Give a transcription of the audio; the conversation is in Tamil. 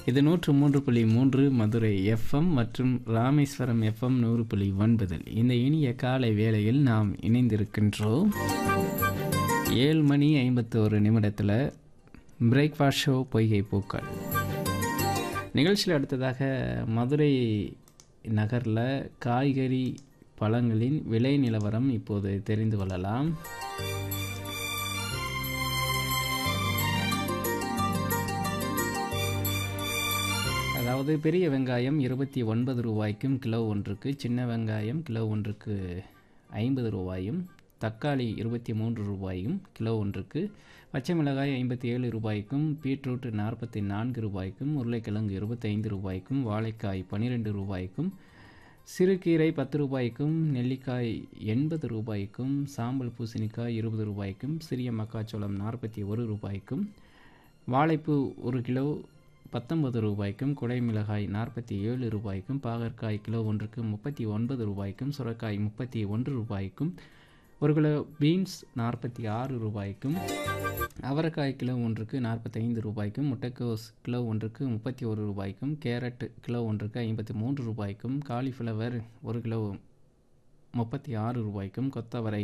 இது நூற்று மூன்று புள்ளி மூன்று மதுரை எஃப்எம் மற்றும் ராமேஸ்வரம் எஃப்எம் நூறு புள்ளி ஒன்பதில் இந்த இனிய காலை வேளையில் நாம் இணைந்திருக்கின்றோம் ஏழு மணி ஐம்பத்தோரு நிமிடத்தில் பிரேக்ஃபாஸ்ட் ஷோ பொய்கை பூக்கள் நிகழ்ச்சியில் அடுத்ததாக மதுரை நகரில் காய்கறி பழங்களின் விலை நிலவரம் இப்போது தெரிந்து கொள்ளலாம் அதாவது பெரிய வெங்காயம் இருபத்தி ஒன்பது ரூபாய்க்கும் கிலோ ஒன்றுக்கு சின்ன வெங்காயம் கிலோ ஒன்றுக்கு ஐம்பது ரூபாயும் தக்காளி இருபத்தி மூன்று ரூபாயும் கிலோ ஒன்றுக்கு பச்சை மிளகாய் ஐம்பத்தி ஏழு ரூபாய்க்கும் பீட்ரூட் நாற்பத்தி நான்கு ரூபாய்க்கும் உருளைக்கிழங்கு இருபத்தைந்து ரூபாய்க்கும் வாழைக்காய் பன்னிரெண்டு ரூபாய்க்கும் சிறுகீரை பத்து ரூபாய்க்கும் நெல்லிக்காய் எண்பது ரூபாய்க்கும் சாம்பல் பூசணிக்காய் இருபது ரூபாய்க்கும் சிறிய மக்காச்சோளம் நாற்பத்தி ஒரு ரூபாய்க்கும் வாழைப்பூ ஒரு கிலோ பத்தொன்பது ரூபாய்க்கும் குடை மிளகாய் நாற்பத்தி ஏழு ரூபாய்க்கும் பாகற்காய் கிலோ ஒன்றுக்கு முப்பத்தி ஒன்பது ரூபாய்க்கும் சுரக்காய் முப்பத்தி ஒன்று ரூபாய்க்கும் ஒரு கிலோ பீன்ஸ் நாற்பத்தி ஆறு ரூபாய்க்கும் அவரைக்காய் கிலோ ஒன்றுக்கு நாற்பத்தைந்து ரூபாய்க்கும் முட்டைக்கோஸ் கிலோ ஒன்றுக்கு முப்பத்தி ஒரு ரூபாய்க்கும் கேரட் கிலோ ஒன்றுக்கு ஐம்பத்தி மூன்று ரூபாய்க்கும் காலிஃப்ளவர் ஒரு கிலோ முப்பத்தி ஆறு ரூபாய்க்கும் கொத்தவரை